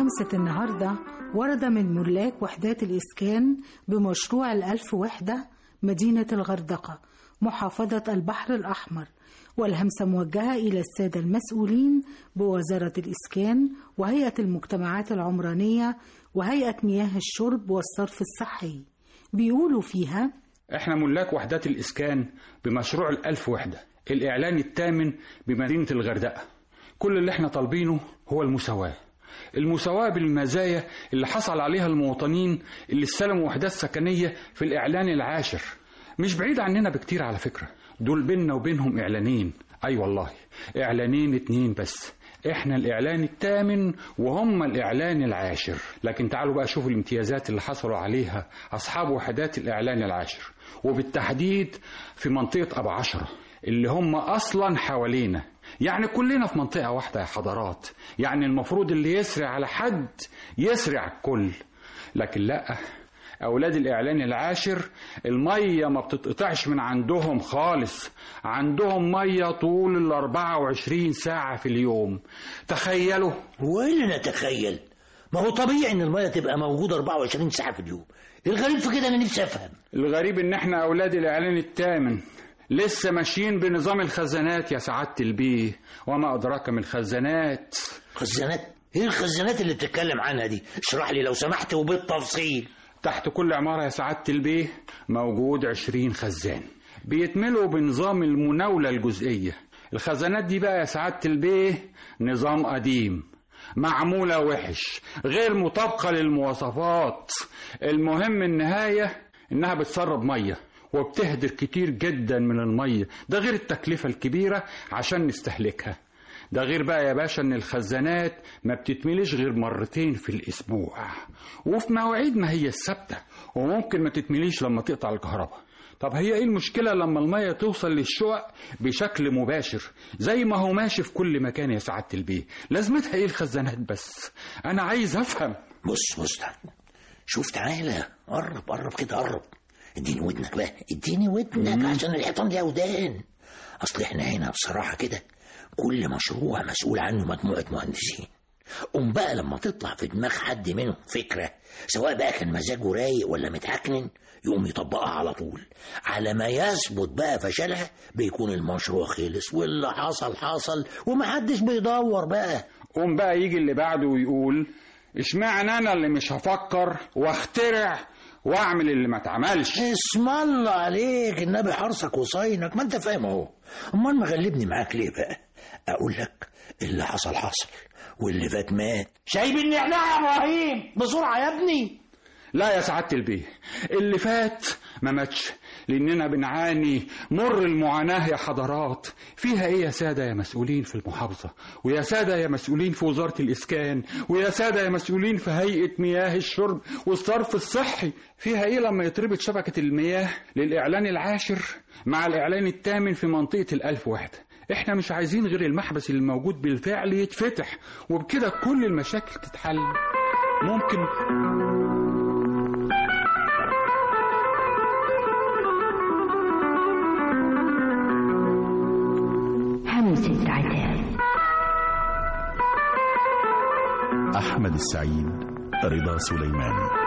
همسة النهاردة ورد من ملاك وحدات الإسكان بمشروع الألف وحدة مدينة الغردقة محافظة البحر الأحمر والهمسة موجهة إلى السادة المسؤولين بوزارة الإسكان وهيئة المجتمعات العمرانية وهيئة مياه الشرب والصرف الصحي بيقولوا فيها احنا ملاك وحدات الإسكان بمشروع الألف وحدة الإعلان الثامن بمدينة الغردقة كل اللي احنا طالبينه هو المساواة المساواة بالمزايا اللي حصل عليها المواطنين اللي استلموا وحدات سكنية في الإعلان العاشر مش بعيد عننا بكتير على فكرة دول بيننا وبينهم إعلانين أي والله إعلانين اتنين بس احنا الإعلان الثامن وهم الإعلان العاشر لكن تعالوا بقى شوفوا الامتيازات اللي حصلوا عليها أصحاب وحدات الإعلان العاشر وبالتحديد في منطقة أبو عشرة اللي هم أصلا حوالينا يعني كلنا في منطقة واحدة يا حضرات يعني المفروض اللي يسرع على حد يسرع الكل لكن لا أولاد الإعلان العاشر المية ما بتتقطعش من عندهم خالص عندهم مية طول ال 24 ساعة في اليوم تخيلوا وإلا نتخيل ما هو طبيعي ان الميه تبقى موجوده 24 ساعه في اليوم الغريب في كده انا نفسي افهم الغريب إن إحنا أولاد الإعلان الثامن لسه ماشيين بنظام الخزانات يا سعادة البيه وما أدراك من الخزانات خزانات ايه الخزانات اللي بتتكلم عنها دي اشرح لي لو سمحت وبالتفصيل تحت كل عمارة يا سعادة البيه موجود عشرين خزان بيتملوا بنظام المناولة الجزئية الخزانات دي بقى يا سعادة البيه نظام قديم معمولة وحش غير مطابقة للمواصفات المهم النهاية إنها بتسرب مية وبتهدر كتير جدا من المية ده غير التكلفة الكبيرة عشان نستهلكها ده غير بقى يا باشا ان الخزانات ما بتتمليش غير مرتين في الاسبوع وفي مواعيد ما هي الثابته وممكن ما تتمليش لما تقطع الكهرباء طب هي ايه المشكله لما الميه توصل للشقق بشكل مباشر زي ما هو ماشي في كل مكان يا سعاده البيه لازمتها ايه الخزانات بس انا عايز افهم بص بص تعال شوف تعالى قرب قرب كده قرب اديني ودنك بقى اديني ودنك عشان الحيطان دي ودان اصل احنا هنا بصراحه كده كل مشروع مسؤول عنه مجموعه مهندسين قوم بقى لما تطلع في دماغ حد منهم فكره سواء بقى كان مزاجه رايق ولا متعكنن يقوم يطبقها على طول على ما يثبت بقى فشلها بيكون المشروع خلص واللي حصل حصل ومحدش بيدور بقى قوم بقى يجي اللي بعده ويقول اشمعنى انا اللي مش هفكر واخترع واعمل اللي ما اتعملش اسم الله عليك النبي حرصك وصينك ما انت فاهم اهو امال مغلبني معاك ليه بقى اقول لك اللي حصل حصل واللي فات مات شايب النعناع يا ابراهيم بسرعه يا ابني لا يا سعادة البيه اللي فات ما ماتش لأننا بنعاني مر المعاناة يا حضرات فيها إيه يا سادة يا مسؤولين في المحافظة ويا سادة يا مسؤولين في وزارة الإسكان ويا سادة يا مسؤولين في هيئة مياه الشرب والصرف الصحي فيها إيه لما يتربط شبكة المياه للإعلان العاشر مع الإعلان الثامن في منطقة الألف وحدة احنا مش عايزين غير المحبس اللي موجود بالفعل يتفتح وبكده كل المشاكل تتحل ممكن همسة عتاب أحمد السعيد رضا سليمان